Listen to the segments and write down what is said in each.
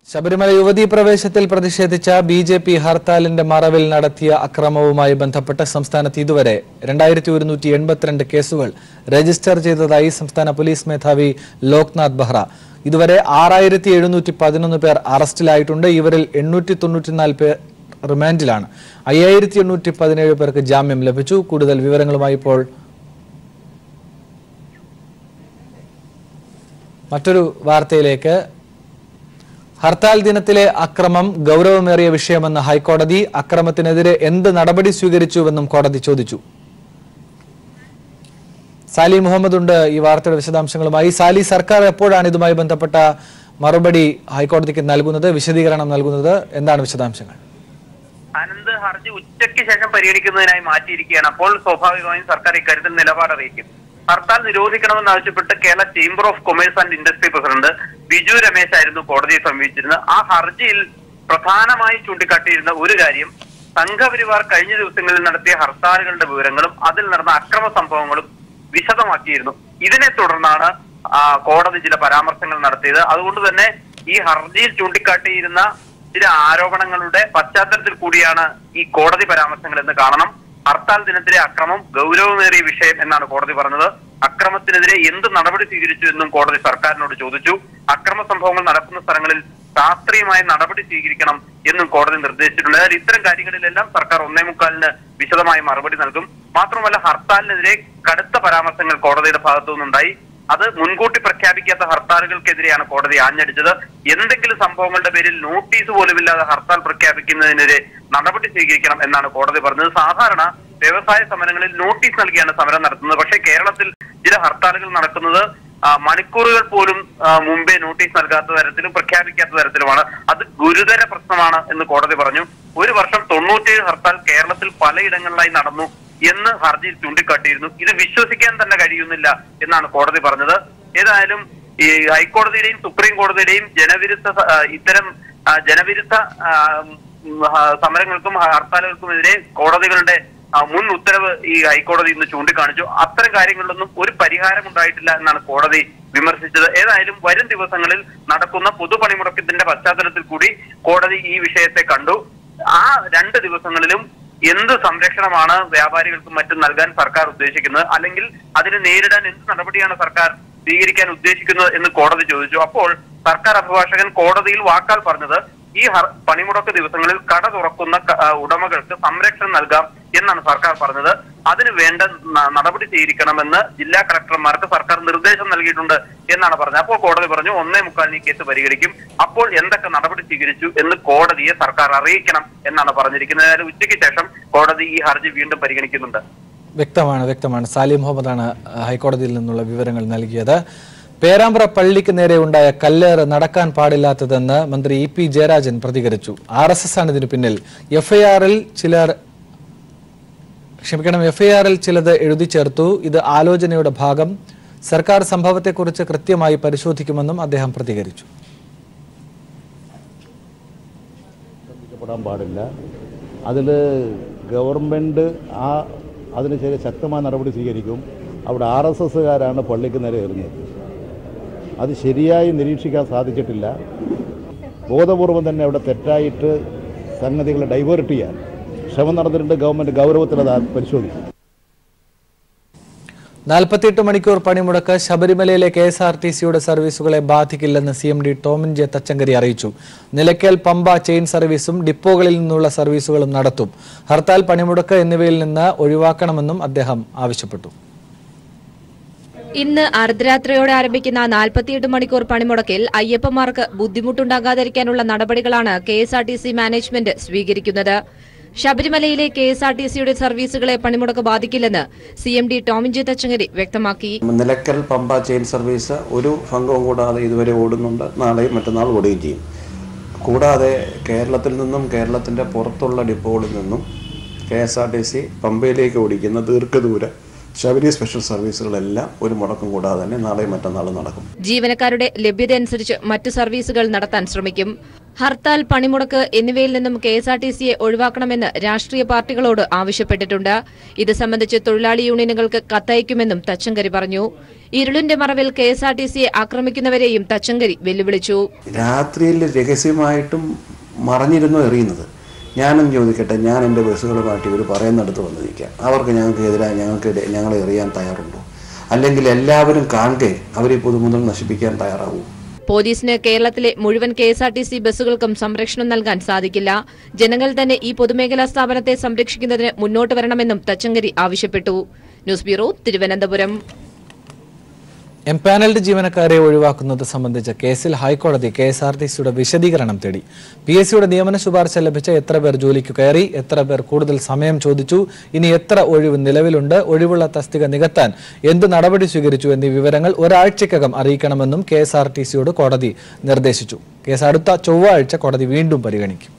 ശബരിമല യുവതീ പ്രവേശത്തിൽ പ്രതിഷേധിച്ച B J P ഹർത്താലിന്റെ മറവിൽ നടത്തിയ അക്രമവുമായി ബന്ധപ്പെട്ട് സംസ്ഥാനത്ത് ഇതുവരെ രണ്ടായിരത്തി ഒരുന്നൂറ്റി എൺപത്തിരണ്ട് കേസുകൾ രജിസ്റ്റർ ചെയ്തതായി സംസ്ഥാന പോലീസ് മേധാവി ലോക്നാഥ് ബെഹ്റ ഇതുവരെ ആറായിരത്തി എഴുന്നൂറ്റി പതിനൊന്ന് പേർ അറസ്റ്റിലായിട്ടുണ്ട് ഇവരിൽ എണ്ണൂറ്റി തൊണ്ണൂറ്റിനാല് പേർ റിമാൻഡിലാണ് അയ്യായിരത്തി എണ്ണൂറ്റി പതിനേഴ് പേർക്ക് ജാമ്യം ലഭിച്ചു കൂടുതൽ വിവരങ്ങളുമായി ഇപ്പോൾ മറ്റൊരു വാർത്തയിലേക്ക് ഹർത്താൽ ദിനത്തിലെ അക്രമം ഗൗരവമേറിയ വിഷയമെന്ന് ഹൈക്കോടതി അക്രമത്തിനെതിരെ എന്ത് നടപടി സ്വീകരിച്ചുവെന്നും കോടതി ചോദിച്ചു സാലി മുഹമ്മദ് ഉണ്ട് ഈ വാർത്തയുടെ വിശദാംശങ്ങളുമായി സാലി സർക്കാർ എപ്പോഴാണ് ഇതുമായി ബന്ധപ്പെട്ട മറുപടി ഹൈക്കോടതിക്ക് നൽകുന്നത് വിശദീകരണം നൽകുന്നത് എന്താണ് വിശദാംശങ്ങൾ അനന്ത് ഹർജി ഉച്ചയ്ക്ക് ശേഷം പരിഗണിക്കുന്നതിനായി മാറ്റിയിരിക്കുകയാണ് അപ്പോൾ സ്വാഭാവികമായും സർക്കാർ ഇക്കാര്യത്തിൽ നിലപാട് അറിയിക്കും ഹർത്താൽ നിരോധിക്കണമെന്ന് ആവശ്യപ്പെട്ട് Kerala chamber of commerce and industry president Biju Ramesh ആയിരുന്നു കോടതിയെ സമീപിച്ചിരുന്നത് ആ ഹർജിയിൽ പ്രധാനമായി ചൂണ്ടിക്കാട്ടിയിരുന്ന ഒരു കാര്യം സംഘപരിവാർ കഴിഞ്ഞ ദിവസങ്ങളിൽ നടത്തിയ ഹർത്താലുകളുടെ വിവരങ്ങളും അതിൽ നടന്ന അക്രമ സംഭവങ്ങളും വിശദമാക്കിയിരുന്നു ഇതിനെ തുടർന്നാണ് ആ, കോടതി ചില പരാമർശങ്ങൾ നടത്തിയത് അതുകൊണ്ട് തന്നെ ഈ ഹർജിയിൽ ചൂണ്ടിക്കാട്ടിയിരുന്ന ചില ആരോപണങ്ങളുടെ പശ്ചാത്തലത്തിൽ കൂടിയാണ് ഈ കോടതി പരാമർശങ്ങൾ എന്ന് കാണണം ഹർത്താൽ ദിനത്തിലെ അക്രമം ഗൗരവമേറിയ വിഷയം എന്നാണ് കോടതി പറഞ്ഞത് അക്രമത്തിനെതിരെ എന്ത് നടപടി സ്വീകരിച്ചു എന്നും കോടതി സർക്കാരിനോട് ചോദിച്ചു അക്രമ സംഭവങ്ങൾ നടക്കുന്ന സ്ഥലങ്ങളിൽ ശാസ്ത്രീയമായ നടപടി സ്വീകരിക്കണം എന്നും കോടതി നിർദ്ദേശിച്ചിട്ടുണ്ട് അതായത് ഇത്തരം കാര്യങ്ങളിലെല്ലാം സർക്കാർ ഒന്നേ മുക്കാലിന് വിശദമായ മറുപടി നൽകും മാത്രമല്ല ഹർത്താലിനെതിരെ കടുത്ത പരാമർശങ്ങൾ കോടതിയുടെ ഭാഗത്തു നിന്നുണ്ടായി അത് മുൻകൂട്ടി പ്രഖ്യാപിക്കാത്ത ഹർത്താലുകൾക്കെതിരെയാണ് കോടതി ആഞ്ഞടിച്ചത് എന്തെങ്കിലും സംഭവങ്ങളുടെ പേരിൽ നോട്ടീസ് പോലുമില്ലാതെ ഹർത്താൽ പ്രഖ്യാപിക്കുന്നതിനെതിരെ നടപടി സ്വീകരിക്കണം എന്നാണ് കോടതി പറഞ്ഞത് സാധാരണ വ്യവസായ സമരങ്ങളിൽ നോട്ടീസ് നൽകിയാണ് സമരം നടത്തുന്നത് പക്ഷേ കേരളത്തിൽ ചില ഹർത്താലുകൾ നടക്കുന്നത് ആ, മണിക്കൂറുകൾ പോലും ആ, മുമ്പേ നോട്ടീസ് നൽകാത്ത തരത്തിലും പ്രഖ്യാപിക്കാത്ത തരത്തിലുമാണ് അത് ഗുരുതര പ്രശ്നമാണ് എന്ന് കോടതി പറഞ്ഞു ഒരു വർഷം തൊണ്ണൂറ്റേഴ് ഹർത്താൽ കേരളത്തിൽ പലയിടങ്ങളിലായി നടന്നു എന്ന് ഹർജിയിൽ ചൂണ്ടിക്കാട്ടിയിരുന്നു ഇത് വിശ്വസിക്കാൻ തന്നെ കഴിയുന്നില്ല എന്നാണ് കോടതി പറഞ്ഞത് ഏതായാലും ഈ ഹൈക്കോടതിയുടെയും സുപ്രീം കോടതിയുടെയും ജനവിരുദ്ധ സ- ആ, ഇത്തരം ആ, ജനവിരുദ്ധ ആ, ഉം, ആ, സമരങ്ങൾക്കും ഹർത്താലുകൾക്കുമെതിരെ കോടതികളുടെ ആ, മുൻ ഉത്തരവ് ഈ ഹൈക്കോടതി ഇന്ന് ചൂണ്ടിക്കാണിച്ചു അത്തരം കാര്യങ്ങളിലൊന്നും ഒരു പരിഹാരം ഉണ്ടായിട്ടില്ല എന്നാണ് കോടതി വിമർശിച്ചത് ഏതായാലും വരും ദിവസങ്ങളിൽ നടക്കുന്ന പൊതുപണിമുടക്കത്തിന്റെ പശ്ചാത്തലത്തിൽ കൂടി കോടതി ഈ വിഷയത്തെ കണ്ടു ആ രണ്ട് ദിവസങ്ങളിലും എന്ത് സംരക്ഷണമാണ് വ്യാപാരികൾക്കും മറ്റും നൽകാൻ സർക്കാർ ഉദ്ദേശിക്കുന്നത് അല്ലെങ്കിൽ അതിനെ നേരിടാൻ എന്ത് നടപടിയാണ് സർക്കാർ സ്വീകരിക്കാൻ ഉദ്ദേശിക്കുന്നത് എന്ന് കോടതി ചോദിച്ചു അപ്പോൾ സർക്കാർ അഭിഭാഷകൻ കോടതിയിൽ വാക്കാൽ പറഞ്ഞത് ഈ ഹർ- പണിമുടക്ക് ദിവസങ്ങളിൽ കട തുറക്കുന്ന ക- ആ, ഉടമകൾക്ക് സംരക്ഷണം നൽകാം എന്നാണ് സർക്കാർ പറഞ്ഞത് അതിന് വേണ്ട ന- നടപടി സ്വീകരിക്കണമെന്ന് ജില്ലാ കളക്ടർമാർക്ക് സർക്കാർ നിർദ്ദേശം നൽകിയിട്ടുണ്ട് എന്നാണ് പറഞ്ഞത് അപ്പോൾ കോടതി പറഞ്ഞു ഒന്നേ മുക്കാലിന് ഈ കേസ് പരിഗണിക്കും അപ്പോൾ എന്തൊക്കെ നടപടി സ്വീകരിച്ചു എന്ന് കോടതിയെ സർക്കാർ അറിയിക്കണം എന്നാണ് പറഞ്ഞിരിക്കുന്നത് അതായത് ഉച്ചയ്ക്ക് ശേഷം കോടതി ഈ ഹർജി വീണ്ടും പരിഗണിക്കുന്നുണ്ട് വ്യക്തമാണ് വ്യക്തമാണ് സാലി മുഹമ്മദാണ് അഹ്, ഹൈക്കോടതിയിൽ നിന്നുള്ള വിവരങ്ങൾ നൽകിയത് പേരാമ്പ്ര പള്ളിക്ക് നേരെ ഉണ്ടായ കല്ലേറ് നടക്കാൻ പാടില്ലാത്തതെന്ന് മന്ത്രി ഇ പി ജയരാജൻ പ്രതികരിച്ചു ആർ എസ് എസ് ആണ് ഇതിന് പിന്നിൽ എഫ്ഐആറിൽ ചിലർ ക്ഷമിക്കണം എഫ്ഐആറിൽ ചിലത് എഴുതി ചേർത്തു ഇത് ആലോചനയുടെ ഭാഗം സർക്കാർ സംഭവത്തെക്കുറിച്ച് കൃത്യമായി പരിശോധിക്കുമെന്നും അദ്ദേഹം പ്രതികരിച്ചു ശ്രദ്ധിക്കപ്പെടാൻ പാടില്ല അതിൽ ഗവൺമെൻറ് ആ അതിന് ചില ശക്തമായ നടപടി സ്വീകരിക്കും അവിടെ ആർ എസ് എസ്സുകാരാണ് പള്ളിക്ക് നേരെ എറിഞ്ഞത് അത് ശരിയായി നിരീക്ഷിക്കാൻ സാധിച്ചിട്ടില്ല ബോധപൂർവം തന്നെ അവിടെ തെറ്റായിട്ട് സംഗതികളെ ഡൈവേർട്ട് ചെയ്യാൻ ശ്രമം നടന്നിട്ടുണ്ട് ഗവൺമെൻറ് ഗൗരവത്തിൽ അത് പരിശോധിക്കും നാൽപ്പത്തിയെട്ട് മണിക്കൂർ പണിമുടക്ക് ശബരിമലയിലെ കെ എസ് ആർ ടി സിയുടെ സർവീസുകളെ ബാധിക്കില്ലെന്ന് C M D Tomin J Thachankary അറിയിച്ചു നിലയ്ക്കൽ പമ്പ ചെയിൻ സർവീസും ഡിപ്പോകളിൽ നിന്നുള്ള സർവീസുകളും നടത്തും ഹർത്താൽ പണിമുടക്ക് എന്നിവയിൽ നിന്ന് ഒഴിവാക്കണമെന്നും അദ്ദേഹം ആവശ്യപ്പെട്ടു ഇന്ന് അർദ്ധരാത്രിയോടെ ആരംഭിക്കുന്ന നാൽപ്പത്തിയെട്ട് മണിക്കൂർ പണിമുടക്കിൽ അയ്യപ്പന്മാർക്ക് ബുദ്ധിമുട്ടുണ്ടാകാതിരിക്കാനുള്ള നടപടികളാണ് K S R T C management സ്വീകരിക്കുന്നത് ശബരിമലയിലെ കെ എസ് ആർ ടി സിയുടെ സർവീസുകളെ പണിമുടക്ക് ബാധിക്കില്ലെന്ന് C M D Tomin J Thachankary വ്യക്തമാക്കി നിലക്കൽ പമ്പ ചെയിൻ സർവീസ് ഒരു ഭംഗവും കൂടാതെ ഇതുവരെ ഓടുന്നുണ്ട് നാളെയും മറ്റന്നാൾ ഓടുകയും ചെയ്യും കൂടാതെ കേരളത്തിൽ നിന്നും കേരളത്തിൻ്റെ പുറത്തുള്ള ഡിപ്പോകളിൽ നിന്നും K S R T C പമ്പയിലേക്ക് ഓടിക്കുന്ന ദീർഘദൂര ശബരി സ്പെഷ്യൽ സർവീസുകളെല്ലാം ഒരു മുടക്കം കൂടാതെ തന്നെ നാളെയും മറ്റന്നാളും നടക്കും ജീവനക്കാരുടെ ലഭ്യതയനുസരിച്ച് മറ്റു സർവീസുകൾ നടത്താൻ ശ്രമിക്കും ഹർത്താൽ പണിമുടക്ക് എന്നിവയിൽ നിന്നും കെ എസ് ആർ ടി സിയെ ഒഴിവാക്കണമെന്ന് രാഷ്ട്രീയ പാർട്ടികളോട് ആവശ്യപ്പെട്ടിട്ടുണ്ട് ഇത് സംബന്ധിച്ച് തൊഴിലാളി യൂണിയനുകൾക്ക് കത്തയക്കുമെന്നും തച്ചങ്കരി പറഞ്ഞു ഇരുളിന്റെ മറവിൽ കെ എസ് ആർ ടി സിയെ ആക്രമിക്കുന്നവരെയും തച്ചങ്കരി വെല്ലുവിളിച്ചു രാത്രിയിൽ രഹസ്യമായിട്ടും മറഞ്ഞിരുന്നു എറിയുന്നത് ഞാനും ചോദിക്കട്ടെ ഞാൻ എൻ്റെ ബസ്സുകളുമായിട്ട് ഇവർ പറയുന്നിടത്ത് വന്ന് നിൽക്കാം അവർക്ക് ഞങ്ങൾക്ക് എതിരായി ഞങ്ങൾക്ക് എതിരെ- ഞങ്ങളെ എറിയാൻ തയ്യാറുണ്ടോ അല്ലെങ്കിൽ എല്ലാവരും കാണുകെ അവർ ഈ പൊതുമുതൽ നശിപ്പിക്കാൻ തയ്യാറാവൂ പോലീസിന് കേരളത്തിലെ മുഴുവൻ K S R T C ബസ്സുകൾക്കും സംരക്ഷണം നൽകാൻ സാധിക്കില്ല ജനങ്ങൾ തന്നെ ഈ പൊതുമേഖലാ സ്ഥാപനത്തെ സംരക്ഷിക്കുന്നതിന് മുന്നോട്ട് വരണമെന്നും തച്ചങ്കരി ആവശ്യപ്പെട്ടു ന്യൂസ് ബ്യൂറോ തിരുവനന്തപുരം എംപാനൽഡ് ജീവനക്കാരെ ഒഴിവാക്കുന്നത് സംബന്ധിച്ച കേസിൽ ഹൈക്കോടതി കെ എസ് ആർ ടി സിയുടെ വിശദീകരണം തേടി പി എസ് സിയുടെ നിയമന ശുപാർശ ലഭിച്ച എത്ര പേർ ജോലിക്ക് കയറി എത്ര പേർ കൂടുതൽ സമയം ചോദിച്ചു ഇനി എത്ര ഒഴിവ് നിലവിലുണ്ട് ഒഴിവുള്ള തസ്തിക നികത്താൻ എന്ത് നടപടി സ്വീകരിച്ചു എന്നീ വിവരങ്ങൾ ഒരാഴ്ചക്കകം അറിയിക്കണമെന്നും കെ എസ് ആർ ടി സിയോട് കോടതി നിർദ്ദേശിച്ചു കേസ് അടുത്ത ചൊവ്വാഴ്ച കോടതി വീണ്ടും പരിഗണിക്കും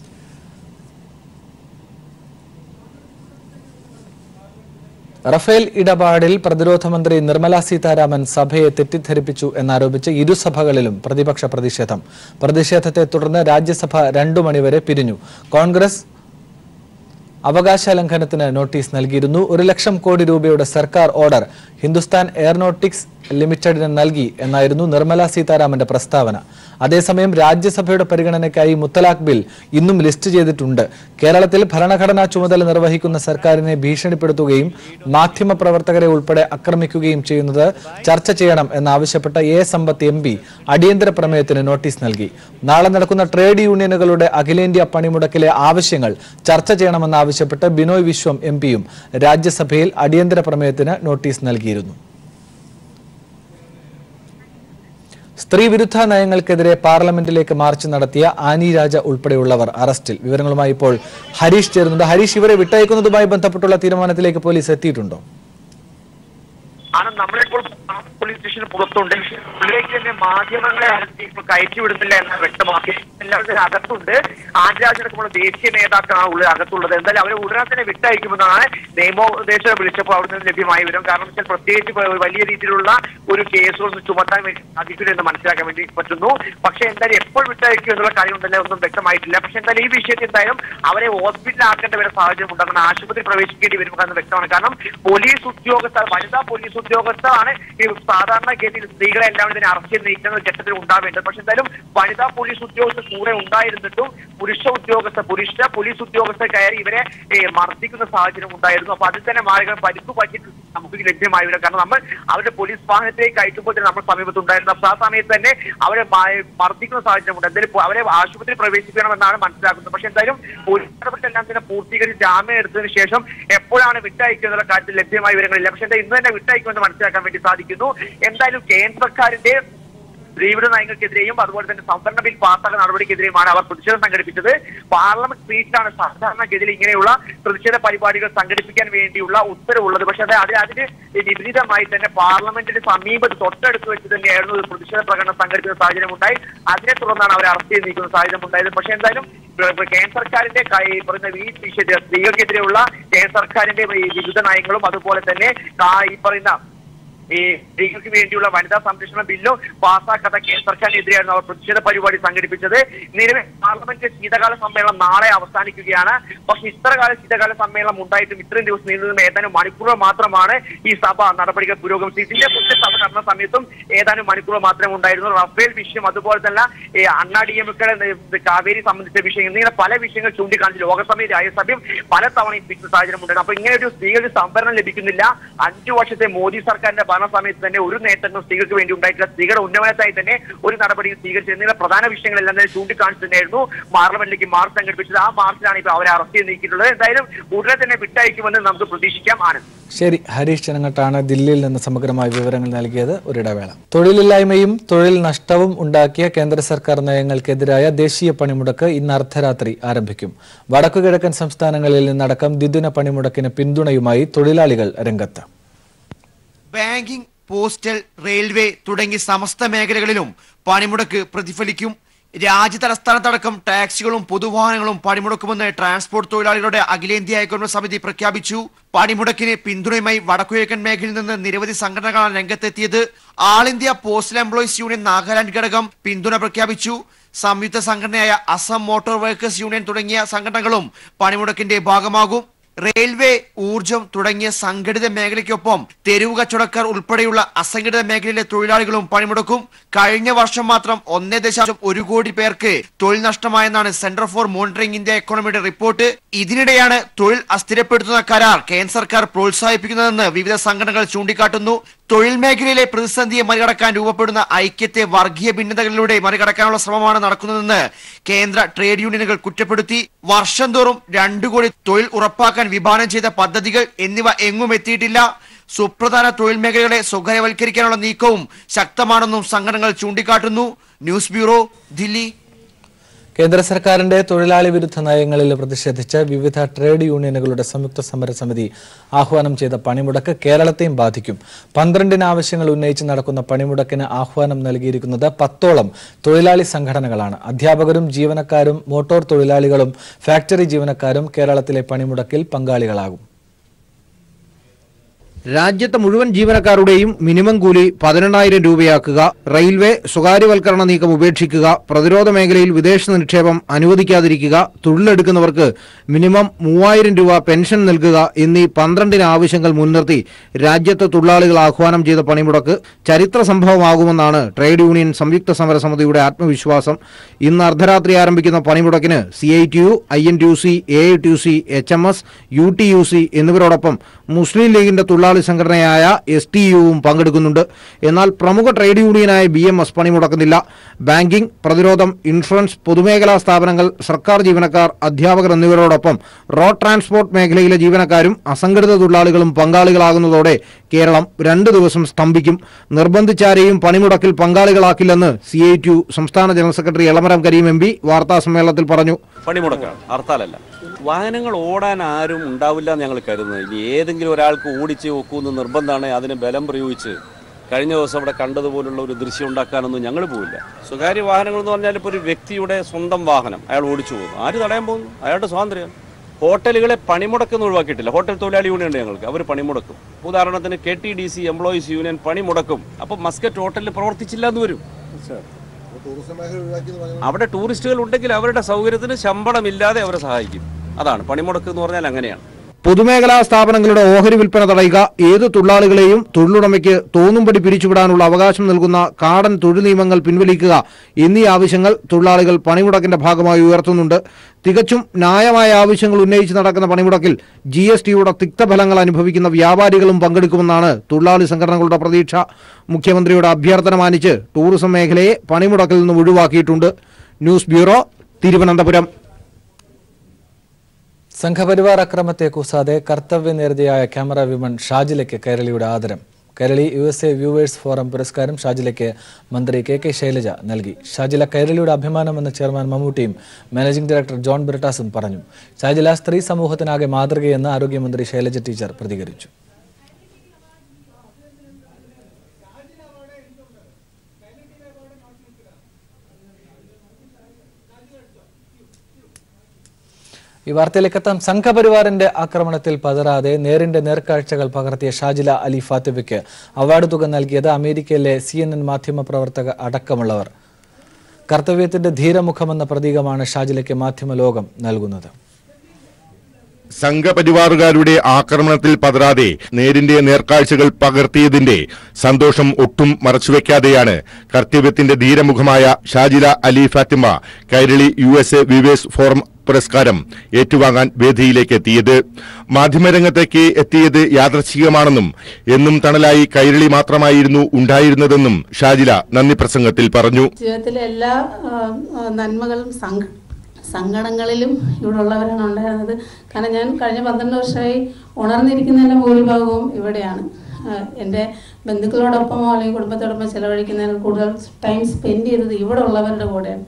റഫേൽ ഇടപാടിൽ പ്രതിരോധ മന്ത്രി നിർമ്മല സീതാരാമൻ സഭയെ തെറ്റിദ്ധരിപ്പിച്ചു എന്നാരോപിച്ച് ഇരുസഭകളിലും പ്രതിപക്ഷ പ്രതിഷേധം പ്രതിഷേധത്തെ തുടർന്ന് രാജ്യസഭ രണ്ടു മണിവരെ പിരിഞ്ഞു കോൺഗ്രസ് അവകാശ ലംഘനത്തിന് നോട്ടീസ് നൽകിയിരുന്നു ഒരു ലക്ഷം കോടി രൂപയുടെ സർക്കാർ ഓർഡർ ഹിന്ദുസ്ഥാൻ എയറോനോട്ടിക്സ് ലിമിറ്റഡിന് നൽകി എന്നായിരുന്നു നിർമ്മല സീതാരാമന്റെ പ്രസ്താവന അതേസമയം രാജ്യസഭയുടെ പരിഗണനയ്ക്കായി മുത്തലാഖ് ബിൽ ഇന്നും ലിസ്റ്റ് ചെയ്തിട്ടുണ്ട് കേരളത്തിൽ ഭരണഘടനാ ചുമതല നിർവഹിക്കുന്ന സർക്കാരിനെ ഭീഷണിപ്പെടുത്തുകയും മാധ്യമപ്രവർത്തകരെ ഉൾപ്പെടെ ആക്രമിക്കുകയും ചെയ്യുന്നത് ചർച്ച ചെയ്യണം എന്നാവശ്യപ്പെട്ട എ സമ്പത്ത് എം പി അടിയന്തര പ്രമേയത്തിന് നോട്ടീസ് നൽകി നാളെ നടക്കുന്ന ട്രേഡ് യൂണിയനുകളുടെ അഖിലേന്ത്യാ പണിമുടക്കിലെ ആവശ്യങ്ങൾ ചർച്ച ചെയ്യണമെന്നാവശ്യപ്പെട്ട് ബിനോയ് വിശ്വം എം പിയും രാജ്യസഭയിൽ അടിയന്തര പ്രമേയത്തിന് നോട്ടീസ് നൽകിയിരുന്നു സ്ത്രീവിരുദ്ധ നയങ്ങൾക്കെതിരെ പാർലമെന്റിലേക്ക് മാർച്ച് നടത്തിയ ആനി രാജ ഉൾപ്പെടെയുള്ളവർ അറസ്റ്റിൽ വിവരങ്ങളുമായി ഇപ്പോൾ ഹരീഷ് ചേരുന്നുണ്ട് ഹരീഷ് ഇവരെ വിട്ടയക്കുന്നതുമായി ബന്ധപ്പെട്ടുള്ള തീരുമാനത്തിലേക്ക് പോലീസ് എത്തിയിട്ടുണ്ടോ ആണ് നമ്മളിപ്പോൾ പോലീസ് സ്റ്റേഷന് പുറത്തുണ്ട് പുള്ളിലേക്ക് തന്നെ മാധ്യമങ്ങളെ അകത്ത് ഇപ്പോൾ കയറ്റി വിടുന്നില്ല എന്ന് വ്യക്തമാക്കി എല്ലാവരും അകത്തുണ്ട് ആന്റരാജനൊക്കെ ദേശീയ നേതാക്കളാണ് ഉള്ളിൽ അകത്തുള്ളത് എന്തായാലും അവരെ ഉടനെ തന്നെ വിട്ടയക്കുമെന്നാണ് നിയമോപദേശം വിളിച്ചപ്പോൾ അവിടെ നിന്ന് ലഭ്യമായ വിവരം കാരണം വെച്ചാൽ പ്രത്യേകിച്ച് ഇപ്പൊ വലിയ രീതിയിലുള്ള ഒരു കേസുകളൊന്നും ചുമത്താൻ വേണ്ടി സാധിക്കില്ല എന്ന് മനസ്സിലാക്കാൻ വേണ്ടി പറ്റുന്നു പക്ഷെ എന്തായാലും എപ്പോൾ വിട്ടയക്കും എന്നുള്ള കാര്യം തന്നെ ഒന്നും വ്യക്തമായിട്ടില്ല പക്ഷെ എന്തായാലും ഈ വിഷയത്തിൽ എന്തായാലും അവരെ ഹോസ്പിറ്റലിൽ ആക്കേണ്ട വരെ സാഹചര്യം ഉണ്ടാകുന്ന ആശുപത്രി പ്രവേശിക്കേണ്ടി വരും എന്ന് വ്യക്തമാണ് കാരണം പോലീസ് ഉദ്യോഗസ്ഥർ വനിതാ പോലീസ് ഉദ്യോഗസ്ഥരാണ് ഈ സാധാരണഗതിയിൽ സ്ത്രീകളെ എല്ലാവരും ഇതിനെ അറസ്റ്റ് ചെയ്ത് നീക്കുന്ന ഒരു ഘട്ടത്തിൽ ഉണ്ടാവേണ്ടത് പക്ഷെ എന്തായാലും വനിതാ പോലീസ് ഉദ്യോഗസ്ഥർ കൂടെ ഉണ്ടായിരുന്നിട്ടും പുരുഷ ഉദ്യോഗസ്ഥർ പുരുഷ പോലീസ് ഉദ്യോഗസ്ഥർ കയറി ഇവരെ ഏ, മർദ്ദിക്കുന്ന സാഹചര്യം ഉണ്ടായിരുന്നു അപ്പൊ അതിൽ തന്നെ മാറികൾ പരിക്കു പറ്റിയിട്ട് നമുക്ക് ലഭ്യമായി വരും കാരണം നമ്മൾ അവരുടെ പോലീസ് വാഹനത്തിലേക്ക് അയക്കുമ്പോൾ തന്നെ നമ്മൾ സമീപത്തുണ്ടായിരുന്നു അപ്പൊ ആ സമയത്ത് തന്നെ അവരെ മ- മർദ്ദിക്കുന്ന സാഹചര്യം ഉണ്ട് എന്തായാലും ഇപ്പൊ അവരെ ആശുപത്രി പ്രവേശിപ്പിക്കണമെന്നാണ് മനസ്സിലാക്കുന്നത് പക്ഷെ എന്തായാലും പോലീസ് നടപടിയെല്ലാം തന്നെ പൂർത്തീകരിച്ച് ജാമ്യം എടുത്തതിന് ശേഷം എപ്പോഴാണ് വിട്ടയക്കുക എന്നുള്ള കാര്യത്തിൽ ലഭ്യമായ വിവരങ്ങളില്ല പക്ഷെ എന്താ ഇന്ന് തന്നെ വിട്ടയക്കുമെന്ന് മനസ്സിലാക്കാൻ വേണ്ടി സാധിക്കുന്നു എന്തായാലും കേന്ദ്ര സർക്കാരിന്റെ സ്ത്രീവിധ നയങ്ങൾക്കെതിരെയും അതുപോലെ തന്നെ സംവരണ ബിൽ പാസ്സാക്കുന്ന നടപടിക്കെതിരെയുമാണ് അവർ പ്രതിഷേധം സംഘടിപ്പിച്ചത് പാർലമെന്റ് സ്ട്രീറ്റിലാണ് സാധാരണഗതിയിൽ ഇങ്ങനെയുള്ള പ്രതിഷേധ പരിപാടികൾ സംഘടിപ്പിക്കാൻ വേണ്ടിയുള്ള ഉത്തരവുള്ളത് പക്ഷേ അത് അത് അതിന് വിപരീതമായി തന്നെ പാർലമെന്റിന് സമീപത്ത് തൊട്ടടുത്ത് വെച്ച് തന്നെയായിരുന്നു ഒരു പ്രതിഷേധ പ്രകടനം സംഘടിപ്പിക്കുന്ന സാഹചര്യം ഉണ്ടായി അതിനെ തുടർന്നാണ് അവരെ അറസ്റ്റ് ചെയ്ത് നീക്കുന്ന സാഹചര്യം ഉണ്ടായത് പക്ഷേ എന്തായാലും ഇപ്പൊ- ഇപ്പൊ കേന്ദ്ര സർക്കാരിന്റെ കൈ പറയുന്ന ഈ വിഷയത്തിൽ സ്ത്രീകൾക്കെതിരെയുള്ള കേന്ദ്ര സർക്കാരിന്റെ ഈ വിവിധ നയങ്ങളും അതുപോലെ തന്നെ കാ- ഈ പറയുന്ന ഈ സ്ത്രീകൾക്ക് വേണ്ടിയുള്ള വനിതാ സംരക്ഷണ ബില്ലും പാസ്സാക്കാത്ത കേന്ദ്ര സർക്കാരിനെതിരെയായിരുന്നു അവർ പ്രതിഷേധ പരിപാടി സംഘടിപ്പിച്ചത് നിലവിൽ പാർലമെന്റ് ശീതകാല സമ്മേളനം നാളെ അവസാനിക്കുകയാണ് പക്ഷെ ഇത്ര കാല ശീതകാല സമ്മേളനം ഉണ്ടായിട്ടും ഇത്രയും ദിവസം നീണ്ടുനിന്ന ഏതാനും മണിക്കൂറുകൾ മാത്രമാണ് ഈ സഭ നടപടികൾ പുരോഗമിച്ചത് ഇതിന്റെ കുറിച്ച് സഭ നടന്ന സമയത്തും ഏതാനും മണിക്കൂറുകൾ മാത്രമേ ഉണ്ടായിരുന്നു റഫേൽ വിഷയം അതുപോലെ തന്നെ ഈ അണ്ണാ ഡി എം കാവേരി സംബന്ധിച്ച വിഷയം എന്നിങ്ങനെ പല വിഷയങ്ങൾ ചൂണ്ടിക്കാണിച്ച് ലോകസഭയും രാജ്യസഭയും പല തവണയും പിരിച്ച സാഹചര്യം ഉണ്ടായിരുന്നു അപ്പൊ ഇങ്ങനെ ഒരു സ്ത്രീകൾക്ക് സംവരണം ലഭിക്കുന്നില്ല അഞ്ചു വർഷത്തെ മോദി സർക്കാരിന്റെ ഭരണ സമയത്ത് തന്നെ ഒരു നേട്ടങ്ങളും സ്ത്രീകൾക്ക് വേണ്ടി ഉണ്ടായിട്ടില്ല സ്ത്രീകളുടെ ഉന്നമനത്തായി തന്നെ ഒരു നടപടിയും സ്വീകരിച്ചു എന്നിങ്ങനെ പ്രധാന വിഷയങ്ങളെല്ലാം തന്നെ ചൂണ്ടിക്കാണിച്ചു തന്നെയായിരുന്നു പാർലമെന്റിലേക്ക് മാർച്ച് സംഘടിപ്പിച്ചത് ആ മാർച്ചിലാണ് ഇപ്പോൾ അവരെ അറസ്റ്റ് ചെയ്ത് നീക്കിയിട്ടുള്ളത് എന്തായാലും ഉടനെ തന്നെ വിട്ടയക്കുമെന്ന് നമുക്ക് പ്രതീക്ഷിക്കാം ആനന്ദ് ശരി ഹരീഷ് ചെനങ്ങട്ടാണ് ദില്ലിയിൽ നിന്ന് സമഗ്രമായ വിവരങ്ങൾ നൽകിയത് ഒരിടവേള തൊഴിലില്ലായ്മയും തൊഴിൽ നഷ്ടവും ഉണ്ടാക്കിയ കേന്ദ്ര സർക്കാർ നയങ്ങൾക്കെതിരായ ദേശീയ പണിമുടക്ക് ഇന്ന് അർദ്ധരാത്രി ആരംഭിക്കും വടക്കുകിഴക്കൻ സംസ്ഥാനങ്ങളിൽ നിന്നടക്കം ദ്വിദിന പണിമുടക്കിന് പിന്തുണയുമായി തൊഴിലാളികൾ രംഗത്ത് ബാങ്കിംഗ് പോസ്റ്റൽ റെയിൽവേ തുടങ്ങി സമസ്ത മേഖലകളിലും പണിമുടക്ക് പ്രതിഫലിക്കും രാജ്യതലസ്ഥാനത്തടക്കം ടാക്സികളും പൊതുവാഹനങ്ങളും പണിമുടക്കുമെന്ന് ട്രാൻസ്പോർട്ട് തൊഴിലാളികളുടെ അഖിലേന്ത്യാ ഐക്യകോൺഗ്രസ് സമിതി പ്രഖ്യാപിച്ചു പണിമുടക്കിന് പിന്തുണയുമായി വടക്കുകിഴക്കൻ മേഖലയിൽ നിന്ന് നിരവധി സംഘടനകളാണ് രംഗത്തെത്തിയത് all India postal employees union Nagaland ഘടകം പിന്തുണ പ്രഖ്യാപിച്ചു സംയുക്ത സംഘടനയായ അസം മോട്ടോർ വർക്കേഴ്സ് യൂണിയൻ തുടങ്ങിയ സംഘടനകളും പണിമുടക്കിന്റെ ഭാഗമാകും റെയിൽവേ ഊർജം തുടങ്ങിയ സംഘടിത മേഖലയ്ക്കൊപ്പം തെരുവ് കച്ചവടക്കാർ ഉൾപ്പെടെയുള്ള അസംഘടിത മേഖലയിലെ തൊഴിലാളികളും പണിമുടക്കും കഴിഞ്ഞ വർഷം മാത്രം ഒന്നേ ദശാംശം ഒരു കോടി പേർക്ക് തൊഴിൽ നഷ്ടമായെന്നാണ് സെന്റർ ഫോർ മോണിറ്ററിംഗ് ഇന്ത്യ എക്കോണമിയുടെ റിപ്പോർട്ട് ഇതിനിടെയാണ് തൊഴിൽ അസ്ഥിരപ്പെടുത്തുന്ന കരാർ കേന്ദ്ര സർക്കാർ പ്രോത്സാഹിപ്പിക്കുന്നതെന്ന് വിവിധ സംഘടനകൾ ചൂണ്ടിക്കാട്ടുന്നു തൊഴിൽ മേഖലയിലെ പ്രതിസന്ധിയെ മറികടക്കാൻ രൂപപ്പെടുന്ന ഐക്യത്തെ വർഗീയ ഭിന്നതകളിലൂടെ മറികടക്കാനുള്ള ശ്രമമാണ് നടക്കുന്നതെന്ന് കേന്ദ്ര ട്രേഡ് യൂണിയനുകൾ കുറ്റപ്പെടുത്തി വർഷം തോറും രണ്ടു കോടി തൊഴിൽ ഉറപ്പാക്കാൻ വിഭാവനം ചെയ്ത പദ്ധതികൾ എന്നിവ എങ്ങും എത്തിയിട്ടില്ല സുപ്രധാന തൊഴിൽ മേഖലകളെ സ്വകാര്യവൽക്കരിക്കാനുള്ള നീക്കവും ശക്തമാണെന്നും സംഘടനകൾ ചൂണ്ടിക്കാട്ടുന്നു ന്യൂസ് ബ്യൂറോ ദില്ലി കേന്ദ്ര സർക്കാരിന്റെ തൊഴിലാളി വിരുദ്ധ നയങ്ങളിൽ പ്രതിഷേധിച്ച് വിവിധ ട്രേഡ് യൂണിയനുകളുടെ സംയുക്ത സമരസമിതി ആഹ്വാനം ചെയ്ത പണിമുടക്ക് കേരളത്തെയും ബാധിക്കും പന്ത്രണ്ടിന് ആവശ്യങ്ങൾ ഉന്നയിച്ച് നടക്കുന്ന പണിമുടക്കിന് ആഹ്വാനം നൽകിയിരിക്കുന്നത് പത്തോളം തൊഴിലാളി സംഘടനകളാണ് അധ്യാപകരും ജീവനക്കാരും മോട്ടോർ തൊഴിലാളികളും ഫാക്ടറി ജീവനക്കാരും കേരളത്തിലെ പണിമുടക്കിൽ പങ്കാളികളാകും രാജ്യത്തെ മുഴുവൻ ജീവനക്കാരുടെയും മിനിമം കൂലി പതിനെണ്ണായിരം രൂപയാക്കുക റെയിൽവേ സ്വകാര്യവൽക്കരണ നീക്കം ഉപേക്ഷിക്കുക പ്രതിരോധ മേഖലയിൽ വിദേശ നിക്ഷേപം അനുവദിക്കാതിരിക്കുക തൊഴിലെടുക്കുന്നവർക്ക് മിനിമം മൂവായിരം രൂപ പെൻഷൻ നൽകുക എന്നീ പന്ത്രണ്ടിന് ആവശ്യങ്ങൾ മുൻനിർത്തി രാജ്യത്തെ തൊഴിലാളികൾ ആഹ്വാനം ചെയ്ത പണിമുടക്ക് ചരിത്ര സംഭവമാകുമെന്നാണ് ട്രേഡ് യൂണിയൻ സംയുക്ത സമരസമിതിയുടെ ആത്മവിശ്വാസം ഇന്ന് അർദ്ധരാത്രി ആരംഭിക്കുന്ന പണിമുടക്കിന് C I T U I N T U C A I T U C H M S U T U C എന്നിവരോടൊപ്പം മുസ്ലിം ലീഗിന്റെ തൊഴിലാളി സംഘടനയായ എസ് ടി യുവും പങ്കെടുക്കുന്നുണ്ട് എന്നാൽ പ്രമുഖ ട്രേഡ് യൂണിയനായ ബി എം എസ് പണിമുടക്കുന്നില്ല ബാങ്കിംഗ് പ്രതിരോധം ഇൻഷുറൻസ് പൊതുമേഖലാ സ്ഥാപനങ്ങൾ സർക്കാർ ജീവനക്കാർ അധ്യാപകർ എന്നിവരോടൊപ്പം റോഡ് ട്രാൻസ്പോർട്ട് മേഖലയിലെ ജീവനക്കാരും അസംഘടിത തൊഴിലാളികളും പങ്കാളികളാകുന്നതോടെ കേരളം രണ്ട് ദിവസം സ്തംഭിക്കും നിർബന്ധിച്ചാരെയും പണിമുടക്കിൽ പങ്കാളികളാക്കില്ലെന്ന് സി ഐ ടി യു സംസ്ഥാന general secretary Elamaram Kareem M P വാർത്താ സമ്മേളനത്തിൽ പറഞ്ഞു പണിമുടക്കാണ് ഹർത്താലല്ല വാഹനങ്ങൾ ഓടാൻ ആരും ഉണ്ടാവില്ല എന്ന് ഞങ്ങൾ കരുതുന്നത് ഇനി ഏതെങ്കിലും ഒരാൾക്ക് ഓടിച്ച് വെക്കുമെന്ന് നിർബന്ധമാണ് അതിന് ബലം പ്രയോഗിച്ച് കഴിഞ്ഞ ദിവസം അവിടെ കണ്ടതുപോലുള്ള ഒരു ദൃശ്യം ഉണ്ടാക്കാനൊന്നും ഞങ്ങൾ പോവില്ല സ്വകാര്യ വാഹനങ്ങൾ എന്ന് പറഞ്ഞാൽ ഇപ്പോൾ ഒരു വ്യക്തിയുടെ സ്വന്തം വാഹനം അയാൾ ഓടിച്ചു പോകുന്നു ആര് തടയാൻ പോകുന്നു അയാളുടെ സ്വാതന്ത്ര്യം ഹോട്ടലുകളെ പണിമുടക്കൊന്നും ഒഴിവാക്കിയിട്ടില്ല ഹോട്ടൽ തൊഴിലാളി യൂണിയൻ ഉണ്ട് ഞങ്ങൾക്ക് അവർ പണിമുടക്കും ഉദാഹരണത്തിന് K T D C employees union പണിമുടക്കും അപ്പം മസ്കറ്റ് ഹോട്ടലിൽ പ്രവർത്തിച്ചില്ല എന്ന് വരും അവിടെ ടൂറിസ്റ്റുകൾ ഉണ്ടെങ്കിൽ അവരുടെ സൗകര്യത്തിന് ശമ്പളമില്ലാതെ അവരെ സഹായിക്കും അതാണ് പണിമുടക്ക് എന്ന് പറഞ്ഞാൽ അങ്ങനെയാണ് പൊതുമേഖലാ സ്ഥാപനങ്ങളുടെ ഓഹരി വിൽപ്പന തടയുക ഏത് തൊഴിലാളികളെയും തൊഴിലുടമയ്ക്ക് തോന്നുംപടി പിരിച്ചുവിടാനുള്ള അവകാശം നൽകുന്ന കാടൻ തൊഴിൽ നിയമങ്ങൾ പിൻവലിക്കുക എന്നീ ആവശ്യങ്ങൾ തൊഴിലാളികൾ പണിമുടക്കിന്റെ ഭാഗമായി ഉയർത്തുന്നുണ്ട് തികച്ചും ന്യായമായ ആവശ്യങ്ങൾ ഉന്നയിച്ച് നടക്കുന്ന പണിമുടക്കിൽ ജി എസ് ടിയുടെ തിക്തഫലങ്ങൾ അനുഭവിക്കുന്ന വ്യാപാരികളും പങ്കെടുക്കുമെന്നാണ് തൊഴിലാളി സംഘടനകളുടെ പ്രതീക്ഷ മുഖ്യമന്ത്രിയുടെ അഭ്യർത്ഥന മാനിച്ച് ടൂറിസം മേഖലയെ പണിമുടക്കിൽ നിന്നും ഒഴിവാക്കിയിട്ടുണ്ട് ന്യൂസ് ബ്യൂറോ തിരുവനന്തപുരം സംഘപരിവാർ അക്രമത്തെ കൂസാതെ കർത്തവ്യനിരതയായ ക്യാമറ വിമൺ ഷാജിലയ്ക്ക് കേരളിയുടെ ആദരം Kairali U S A viewers forum പുരസ്കാരം ഷാജിലയ്ക്ക് മന്ത്രി കെ കെ ശൈലജ നൽകി ഷാജില കേരളിയുടെ അഭിമാനമെന്ന് ചെയർമാൻ മമ്മൂട്ടിയും മാനേജിംഗ് ഡയറക്ടർ ജോൺ ബ്രിട്ടാസും പറഞ്ഞു ഷാജില സ്ത്രീ സമൂഹത്തിനാകെ മാതൃകയെന്ന് ആരോഗ്യമന്ത്രി ശൈലജ ടീച്ചർ പ്രതികരിച്ചു ഈ വാർത്തയിലേക്ക് എത്താം സംഘപരിവാറിന്റെ ആക്രമണത്തിൽ പതറാതെ നേരിന്റെ നേർക്കാഴ്ചകൾ പകർത്തിയ ഷാജില അലി ഫാത്തിബയ്ക്ക് അവാർഡ് തുക നൽകിയത് അമേരിക്കയിലെ സി എൻ എൻ മാധ്യമ പ്രവർത്തക അടക്കമുള്ളവർ കർത്തവ്യത്തിന്റെ ധീരമുഖമെന്ന പ്രതീകമാണ് ഷാജിലയ്ക്ക് മാധ്യമ ലോകം നൽകുന്നത് സംഘപരിവാറുകാരുടെ ആക്രമണത്തിൽ പതറാതെ നേരിന്റെ നേർക്കാഴ്ചകൾ പകർത്തിയതിന്റെ സന്തോഷം ഒട്ടും മറച്ചുവെക്കാതെയാണ് കർത്തവ്യത്തിന്റെ ധീരമുഖമായ Shajila Ali Fathima Kairali U S A viewers forum പുരസ്കാരം ഏറ്റുവാങ്ങാൻ വേദിയിലേക്ക് എത്തിയത് മാധ്യമരംഗത്തേക്ക് എത്തിയത് യാദർച്ഛികമാണെന്നും എന്നും തണലായി കൈരളി മാത്രമായിരുന്നു ഉണ്ടായിരുന്നതെന്നും ഷാജില നന്ദി പ്രസംഗത്തിൽ പറഞ്ഞു ജീവിതത്തിലെ എല്ലാ ആ, ആ, നന്മകളും സംഘ സങ്കടങ്ങളിലും ഇവിടെ ഉള്ളവരാണ് ഉണ്ടായിരുന്നത് കാരണം ഞാൻ കഴിഞ്ഞ പന്ത്രണ്ട് വർഷമായി ഉണർന്നിരിക്കുന്നതിൻ്റെ ഭൂരിഭാഗവും ഇവിടെയാണ് ആ, എൻ്റെ ബന്ധുക്കളോടൊപ്പമോ അല്ലെങ്കിൽ കുടുംബത്തോടൊപ്പം ചിലവഴിക്കുന്നതിന് കൂടുതൽ ടൈം സ്പെൻഡ് ചെയ്തത് ഇവിടെ ഉള്ളവരുടെ കൂടെയാണ്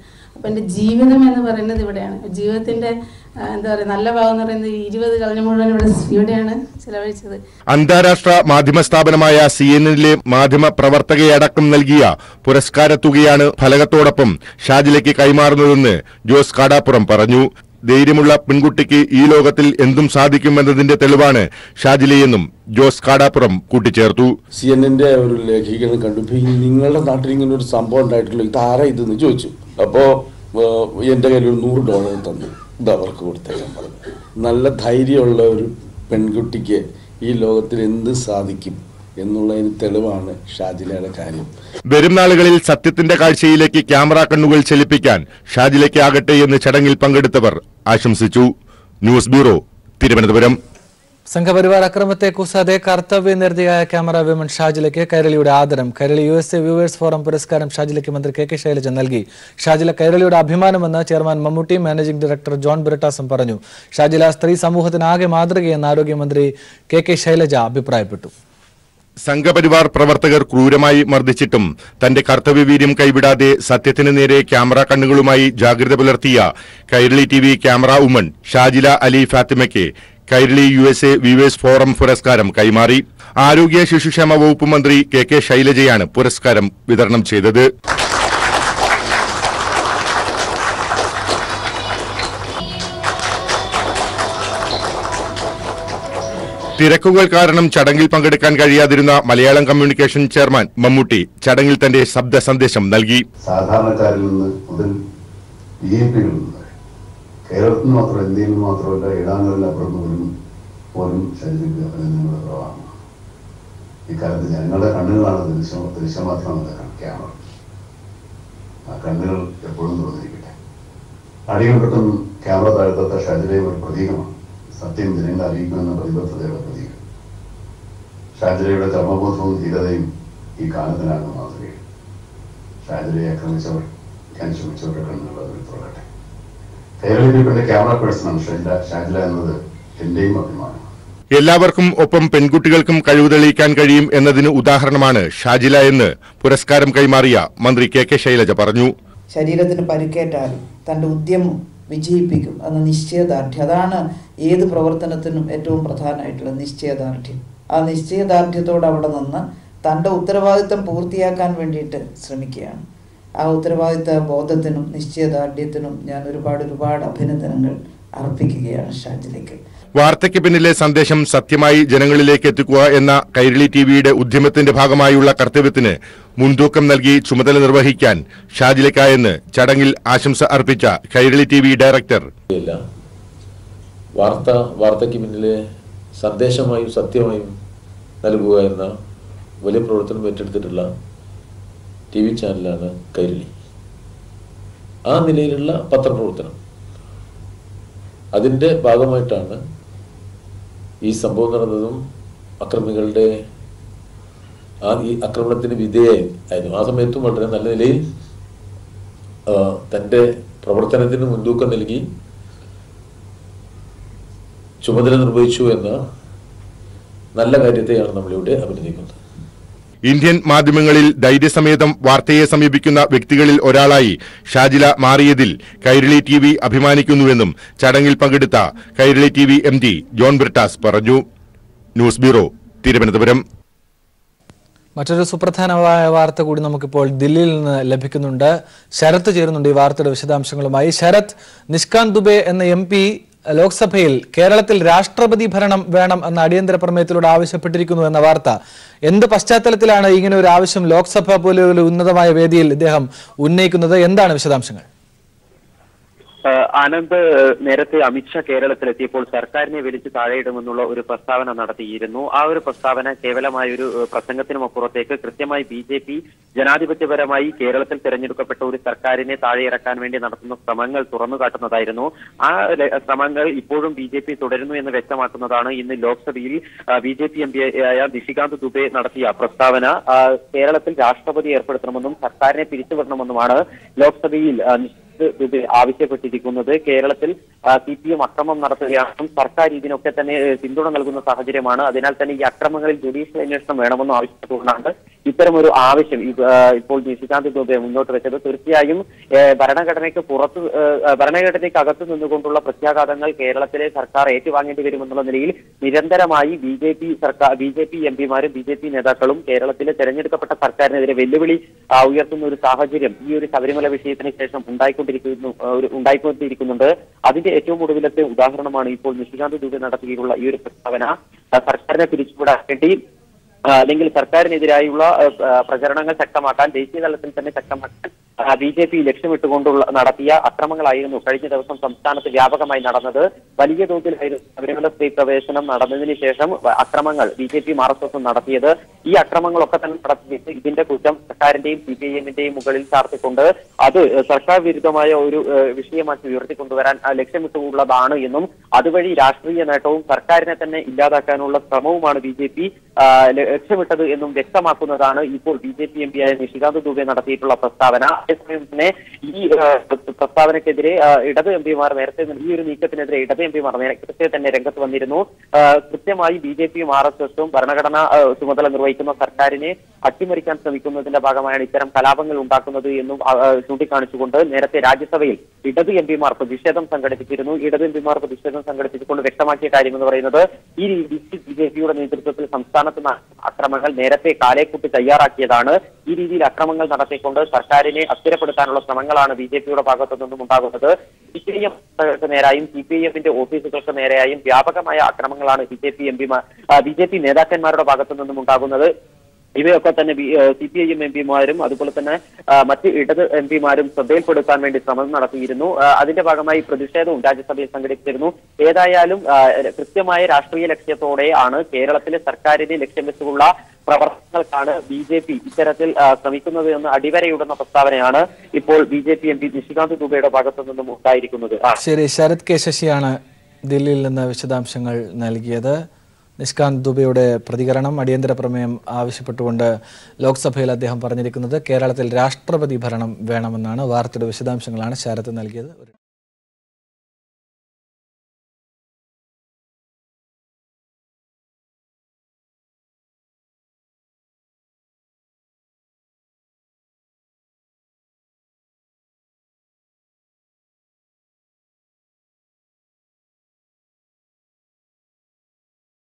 അപ്പം എൻ്റെ ജീവിതം എന്ന് പറയുന്നത് ഇവിടെയാണ് ജീവിതത്തിൻ്റെ ആ, എന്താ പറയുക നല്ല ഭാഗം എന്ന് പറയുന്നത് ഈ ഇരുപത് കളഞ്ഞ മുഴുവൻ ഇവിടെ ഇവിടെയാണ് ചിലവഴിച്ചത് അന്താരാഷ്ട്ര മാധ്യമ സ്ഥാപനമായ സി എൻ എന്നിലെ മാധ്യമ പ്രവർത്തകയടക്കം നൽകിയ പുരസ്കാര തുകയാണ് ഫലകത്തോടൊപ്പം ഷാജിലയ്ക്ക് കൈമാറുന്നതെന്ന് ജോസ് കാടാപ്പുറം പറഞ്ഞു ധൈര്യമുള്ള പെൺകുട്ടിക്ക് ഈ ലോകത്തിൽ എന്തും സാധിക്കുമെന്നതിന്റെ തെളിവാണ് ഷാജിലയെന്നും ജോസ് കാടാപ്പുറം കൂട്ടിച്ചേർത്തു സി എന്നിന്റെ ഒരു ലേഖികനെ കണ്ടു ഇപ്പൊ ഈ നിങ്ങളുടെ നാട്ടിൽ ഇങ്ങനെ ഒരു സംഭവം ഉണ്ടായിട്ടുള്ളൂ ഇത് ആരാ ഇതെന്ന് ചോദിച്ചു അപ്പോ ഏഹ്, എന്റെ കയ്യിൽ ഒരു നൂറ് ഡോളർ തന്നു ഇത് അവർക്ക് കൊടുത്തേക്കാൻ പറഞ്ഞു നല്ല ധൈര്യമുള്ള ഒരു പെൺകുട്ടിക്ക് ഈ ലോകത്തിൽ എന്ത് സാധിക്കും എന്നുള്ളതിന് തെളിവാണ് ഷാജിലയുടെ കാര്യം വരും നാളുകളിൽ സത്യത്തിന്റെ കാഴ്ചയിലേക്ക് ക്യാമറ കണ്ണുകൾ ചലിപ്പിക്കാൻ ഷാജിലയ്ക്കാകട്ടെ എന്ന് ചടങ്ങിൽ പങ്കെടുത്തവർ ആശംസിച്ചു ന്യൂസ് ബ്യൂറോ തിരുവനന്തപുരം സംഘപരിവാർ അക്രമത്തെ കൂസാതെ കർത്തവ്യനിരതിയായ ക്യാമറ വിമൻ ഷാജിലയ്ക്ക് കൈരളിയുടെ ആദരം Kairali U S A viewers forum പുരസ്കാരം ഷാജിലയ്ക്ക് മന്ത്രി കെ കെ ശൈലജ നൽകി ഷാജില കൈരളിയുടെ അഭിമാനമെന്ന് chairman Mammootty managing director John ബ്രിട്ടാസും പറഞ്ഞു ഷാജില സ്ത്രീ സമൂഹത്തിനാകെ മാതൃകയെന്ന് ആരോഗ്യമന്ത്രി കെ കെ ശൈലജ അഭിപ്രായപ്പെട്ടു സംഘപരിവാർ പ്രവർത്തകർ ക്രൂരമായി മർദ്ദിച്ചിട്ടും തന്റെ കർത്തവ്യവീര്യം കൈവിടാതെ സത്യത്തിന് നേരെ ക്യാമറ കണ്ണുകളുമായി ജാഗ്രത പുലർത്തിയ Kairali T V camera woman Shajila Ali ഫാത്തിമയ്ക്ക് Kairali U S A viewers forum പുരസ്കാരം കൈമാറി ആരോഗ്യ ശിശുക്ഷേമ വകുപ്പ് മന്ത്രി കെ കെ ശൈലജയാണ് പുരസ്കാരം വിതരണം ചെയ്തത് തിരക്കുകൾ കാരണം ചടങ്ങിൽ പങ്കെടുക്കാൻ കഴിയാതിരുന്ന മലയാളം കമ്മ്യൂണിക്കേഷൻ ചെയർമാൻ മമ്മൂട്ടി ചടങ്ങിൽ തന്റെ ശബ്ദ സന്ദേശം നൽകി സാധാരണക്കാരിൽ നിന്ന് മുതൽ ബി ജെ പിയിൽ നിന്ന് വരെ കേരളത്തിൽ നിന്ന് മാത്രം ഇന്ത്യയിൽ നിന്ന് മാത്രമല്ല ഇടാങ്ങളിലപ്പുറം പോലും പോലും ശരീരത്തിൽ അഭിനന്ദനങ്ങൾ കുറവാണ് ഇക്കാലത്ത് ജനങ്ങളുടെ കണ്ണുകളാണ് ദൃശ്യം ദൃശ്യമാത്രമല്ല ക്യാമറ ആ കണ്ണുകൾ എപ്പോഴും തുറന്നിരിക്കട്ടെ അടിയൽപ്പെട്ടും ക്യാമറ താഴ്ത്താത്ത ഷാജിലയും ഒരു പ്രതീകമാണ് സത്യം ജനങ്ങളെ അറിയിക്കുമെന്ന പ്രതിബദ്ധതയുടെ പ്രതീകം ഷാജിലയുടെ കർമ്മബോധവും ധീരതയും ഈ കാലത്തിനാണ് മാതൃകയും ഷാജിലയെ ആക്രമിച്ചവർ ഞാൻ ശ്രമിച്ചവരുടെ കണ്ണുകൾ അതിൽ തുറക്കട്ടെ കേരളത്തിൽ പെട്ട ക്യാമറ പേഴ്സണാണ് ഷാജില ഷാജില എന്നത് എന്റെയും അഭിമാനം എല്ലാവർക്കും ഒപ്പം പെൺകുട്ടികൾക്കും കഴിവ് തെളിയിക്കാൻ കഴിയും എന്നതിന് ഉദാഹരണമാണ് ഷാജില എന്ന് പുരസ്കാരം കൈമാറിയ മന്ത്രി കെ കെ ശൈലജ പറഞ്ഞു ശരീരത്തിന് പരിക്കേറ്റാലും തൻ്റെ ഉദ്യമം വിജയിപ്പിക്കും എന്ന നിശ്ചയദാർഢ്യം അതാണ് ഏത് പ്രവർത്തനത്തിനും ഏറ്റവും പ്രധാനമായിട്ടുള്ള നിശ്ചയദാർഢ്യം ആ നിശ്ചയദാർഢ്യത്തോടെ അവിടെ നിന്ന് തൻ്റെ ഉത്തരവാദിത്തം പൂർത്തിയാക്കാൻ വേണ്ടിയിട്ട് ശ്രമിക്കുകയാണ് ആ ഉത്തരവാദിത്ത ബോധത്തിനും നിശ്ചയദാർഢ്യത്തിനും ഞാൻ ഒരുപാട് ഒരുപാട് അഭിനന്ദനങ്ങൾ അർപ്പിക്കുകയാണ് ഷാജിലേക്ക് വാർത്തയ്ക്ക് പിന്നിലെ സന്ദേശം സത്യമായി ജനങ്ങളിലേക്ക് എത്തിക്കുക എന്ന കൈരളി ടിവിയുടെ ഉദ്യമത്തിന്റെ ഭാഗമായുള്ള കർത്തവ്യത്തിന് മുൻതൂക്കം നൽകി ചുമതല നിർവഹിക്കാൻ ഷാജിലയ്ക്കായെന്ന് ചടങ്ങിൽ ആശംസ അർപ്പിച്ച കൈരളി ടി വി ഡയറക്ടർ ഇല്ല വാർത്ത വാർത്തയ്ക്ക് പിന്നിലെ സന്ദേശമായും സത്യമായും നൽകുക എന്ന വലിയ പ്രവർത്തനം ഏറ്റെടുത്തിട്ടുള്ള ടി വി ചാനലാണ് കൈരളി ആ നിലയിലുള്ള പത്രപ്രവർത്തനം അതിൻ്റെ ഭാഗമായിട്ടാണ് ഈ സംഭവം നടന്നതും അക്രമികളുടെ ആ ഈ ആക്രമണത്തിന് വിധേയായിരുന്നു ആ സമയത്തും വളരെ നല്ല നിലയിൽ ആ, തൻ്റെ പ്രവർത്തനത്തിന് മുൻതൂക്കം നൽകി ചുമതല നിർവഹിച്ചു എന്ന നല്ല കാര്യത്തെയാണ് നമ്മളിവിടെ അഭിനന്ദിക്കുന്നത് ഇന്ത്യൻ മാധ്യമങ്ങളിൽ ധൈര്യസമേതം വാർത്തയെ സമീപിക്കുന്ന വ്യക്തികളിൽ ഒരാളായി ഷാജില മാറിയതിൽ കൈരളി ടി വി അഭിമാനിക്കുന്നുവെന്നും ചടങ്ങിൽ പങ്കെടുത്ത Kairali T V M D John Brittas പറഞ്ഞു ന്യൂസ് ബ്യൂറോ തിരുവനന്തപുരം മറ്റൊരു സുപ്രധാനമായ വാർത്ത കൂടി നമുക്കിപ്പോൾ ദില്ലിയിൽ നിന്ന് ലഭിക്കുന്നുണ്ട് ശരത്ത് ചേരുന്നുണ്ട് ഈ വാർത്തയുടെ വിശദാംശങ്ങളുമായി ശരത് നിഷ്കാന്ത് ദുബെ എന്ന എം പി ലോക്സഭയിൽ കേരളത്തിൽ രാഷ്ട്രപതി ഭരണം വേണം എന്ന അടിയന്തര പ്രമേയത്തിലൂടെ ആവശ്യപ്പെട്ടിരിക്കുന്നു എന്ന വാർത്ത എന്ത് പശ്ചാത്തലത്തിലാണ് ഇങ്ങനെ ഒരു ആവശ്യം ലോക്സഭ പോലെ ഒരു ഉന്നതമായ വേദിയിൽ ഇദ്ദേഹം ഉന്നയിക്കുന്നത് എന്താണ് വിശദാംശങ്ങൾ ഏഹ് ആനന്ദ് ഏഹ് നേരത്തെ അമിത്ഷാ കേരളത്തിലെത്തിയപ്പോൾ സർക്കാരിനെ വിളിച്ച് താഴെയിടുമെന്നുള്ള ഒരു പ്രസ്താവന നടത്തിയിരുന്നു ആ ഒരു പ്രസ്താവന കേവലമായ ഒരു ഏഹ് പ്രസംഗത്തിനും അപ്പുറത്തേക്ക് കൃത്യമായി ബി ജെ പി ജനാധിപത്യപരമായി കേരളത്തിൽ തെരഞ്ഞെടുക്കപ്പെട്ട ഒരു സർക്കാരിനെ താഴെയിറക്കാൻ വേണ്ടി നടത്തുന്ന ശ്രമങ്ങൾ തുറന്നു കാട്ടുന്നതായിരുന്നു ആ ല- ശ്രമങ്ങൾ ഇപ്പോഴും ബി ജെ പി തുടരുന്നു എന്ന് വ്യക്തമാക്കുന്നതാണ് ഇന്ന് ലോക്സഭയിൽ B J P M P ആയ നിഷികാന്ത് ദുബെ നടത്തിയ പ്രസ്താവന ആ, കേരളത്തിൽ രാഷ്ട്രപതി ഏർപ്പെടുത്തണമെന്നും സർക്കാരിനെ പിരിച്ചുവിടണമെന്നുമാണ് ലോക്സഭയിൽ ആ, നിഷ്- ദുബെ ആവശ്യപ്പെട്ടിരിക്കുന്നത് കേരളത്തിൽ സി പി എം അക്രമം നടത്തുകയാണെന്നും സർക്കാർ ഇതിനൊക്കെ തന്നെ ഏഹ്, പിന്തുണ നൽകുന്ന സാഹചര്യമാണ് അതിനാൽ തന്നെ ഈ അക്രമങ്ങളിൽ ജുഡീഷ്യൽ അന്വേഷണം വേണമെന്നും ആവശ്യപ്പെട്ടുകൊണ്ടാണ് ഇത്തരമൊരു ആവശ്യം ഈ, ഏഹ്, ഇപ്പോൾ നിശികാന്ത് ദുബെ മുന്നോട്ട് വെച്ചത് തീർച്ചയായും ഏഹ്, ഭരണഘടനയ്ക്ക് പുറത്ത് ഏഹ്, ഭരണഘടനയ്ക്ക് അകത്ത് നിന്നുകൊണ്ടുള്ള പ്രത്യാഘാതങ്ങൾ കേരളത്തിലെ സർക്കാർ ഏറ്റുവാങ്ങേണ്ടി വരുമെന്നുള്ള നിലയിൽ നിരന്തരമായി ബി ജെ പി സർക്കാർ ബി ജെ പി എം പിമാരും ബി ജെ പി നേതാക്കളും കേരളത്തിലെ തെരഞ്ഞെടുക്കപ്പെട്ട സർക്കാരിനെതിരെ വെല്ലുവിളി ആ, ഉയർത്തുന്ന ഒരു സാഹചര്യം ഈ ഒരു ശബരിമല വിഷയത്തിന് ശേഷം ഉണ്ടായിക്കൊണ്ടിരിക്കുന്നു ആ, ഒരു ഉണ്ടായിക്കൊണ്ടിരിക്കുന്നുണ്ട് അതിന്റെ ഏറ്റവും ഒടുവിലത്തെ ഉദാഹരണമാണ് ഇപ്പോൾ നിശികാന്ത് ദുബെ നടത്തിയിട്ടുള്ള ഈ ഒരു പ്രസ്താവന ആ, സർക്കാരിനെ പിരിച്ചുവിടാൻ വേണ്ടി ആ, അല്ലെങ്കിൽ സർക്കാരിനെതിരായുള്ള ആ, ആ, പ്രചരണങ്ങൾ ശക്തമാക്കാൻ ദേശീയ തലത്തിൽ തന്നെ ശക്തമാക്കാൻ ബി ജെ പി ലക്ഷ്യമിട്ടുകൊണ്ടുള്ള നടത്തിയ അക്രമങ്ങളായിരുന്നു കഴിഞ്ഞ ദിവസം സംസ്ഥാനത്ത് വ്യാപകമായി നടന്നത് വലിയ തോതിലായിരുന്നു ശബരിമല സ്ത്രീ പ്രവേശനം നടന്നതിന് ശേഷം വ- അക്രമങ്ങൾ B J P R S എസും നടത്തിയത് ഈ അക്രമങ്ങളൊക്കെ തന്നെ നടത്തിയിട്ട് ഇതിന്റെ കുറ്റം സർക്കാരിന്റെയും സി പി ഐ എമ്മിന്റെയും മുകളിൽ ചാർത്തിക്കൊണ്ട് അത് സർക്കാർ വിരുദ്ധമായ ഒരു ഏഹ്, വിഷയമാക്കി ഉയർത്തിക്കൊണ്ടുവരാൻ ആ, ലക്ഷ്യമിട്ടുള്ളതാണ് എന്നും അതുവഴി രാഷ്ട്രീയ നേട്ടവും സർക്കാരിനെ തന്നെ ഇല്ലാതാക്കാനുള്ള ശ്രമവുമാണ് ബി ജെ പി ലക്ഷ്യമിട്ടത് എന്നും വ്യക്തമാക്കുന്നതാണ് ഇപ്പോൾ ബി ജെ പി എം പിയായ നിഷികാന്ത് ദുബെ നടത്തിയിട്ടുള്ള പ്രസ്താവന അതേസമയം തന്നെ ഈ ഏഹ്, പ്രസ്താവനയ്ക്കെതിരെ ആ, ഇടത് എം പിമാർ നേരത്തെ ഈ ഒരു നീക്കത്തിനെതിരെ ഇടത് എം പിമാർ നേരത്തെ തന്നെ രംഗത്ത് വന്നിരുന്നു ആ, കൃത്യമായി ബി ജെ പിയും ആർ എസ് എസും ഭരണഘടന ആ, ചുമതല നിർവഹിക്കുന്ന സർക്കാരിനെ അട്ടിമറിക്കാൻ ശ്രമിക്കുന്നതിന്റെ ഭാഗമായാണ് ഇത്തരം കലാപങ്ങൾ ഉണ്ടാക്കുന്നത് എന്നും ആ, ആ, ചൂണ്ടിക്കാണിച്ചുകൊണ്ട് നേരത്തെ രാജ്യസഭയിൽ ഇടത് എം പിമാർ പ്രതിഷേധം സംഘടിപ്പിച്ചിരുന്നു ഇടത് എം പിമാർ പ്രതിഷേധം സംഘടിപ്പിച്ചുകൊണ്ട് വ്യക്തമാക്കിയ കാര്യം എന്ന് പറയുന്നത് ഈ രീതിയിൽ ബി ജെ പിയുടെ നേതൃത്വത്തിൽ സംസ്ഥാനത്ത് നടന്ന അക്രമങ്ങൾ നേരത്തെ കാലേക്കൂട്ടി തയ്യാറാക്കിയതാണ് ഈ രീതിയിൽ അക്രമങ്ങൾ നടത്തിക്കൊണ്ട് സർക്കാരിനെ അസ്ഥിരപ്പെടുത്താനുള്ള ശ്രമങ്ങളാണ് ബി ജെ പിയുടെ ഭാഗത്തു നിന്നും ഉണ്ടാകുന്നത് സി പി ഐ എം നേരായും സി പി ഐ എമ്മിന്റെ ഓഫീസുകൾക്ക് നേരെയായും വ്യാപകമായ അക്രമങ്ങളാണ് ബി ജെ പി എം പിമാർ ബി ജെ പി നേതാക്കന്മാരുടെ ഭാഗത്തു നിന്നും ഉണ്ടാകുന്നത് ഇവയൊക്കെ തന്നെ C P I M M പിമാരും അതുപോലെ തന്നെ ആ, മറ്റ് ഇടത് എം പിമാരും ശ്രദ്ധയിൽപ്പെടുത്താൻ വേണ്ടി ശ്രമം നടത്തിയിരുന്നു ആ, അതിന്റെ ഭാഗമായി പ്രതിഷേധവും രാജ്യസഭയിൽ സംഘടിപ്പിച്ചിരുന്നു ഏതായാലും ആ, കൃത്യമായ രാഷ്ട്രീയ ലക്ഷ്യത്തോടെ ആണ് കേരളത്തിലെ സർക്കാരിനെ ലക്ഷ്യം വെച്ചുള്ള പ്രവർത്തനങ്ങൾക്കാണ് ബി ജെ പി ഇത്തരത്തിൽ ആ, ശ്രമിക്കുന്നത് എന്ന് അടിവരയിടുന്ന പ്രസ്താവനയാണ് ഇപ്പോൾ B J P M P Nishikant ദുബെയുടെ ഭാഗത്തു നിന്നും ഉണ്ടായിരിക്കുന്നത് ആ. ശരി ശരത് കെ ശശിയാണ് ദില്ലിയിൽ നിന്ന് വിശദാംശങ്ങൾ നൽകിയത് നിഷ്കാന്ത് ദുബെയുടെ പ്രതികരണം അടിയന്തര പ്രമേയം ആവശ്യപ്പെട്ടുകൊണ്ട് ലോക്സഭയിൽ അദ്ദേഹം പറഞ്ഞിരിക്കുന്നത് കേരളത്തിൽ രാഷ്ട്രപതി ഭരണം വേണമെന്നാണ് വാർത്തയുടെ വിശദാംശങ്ങളാണ് ശരത് നൽകിയത്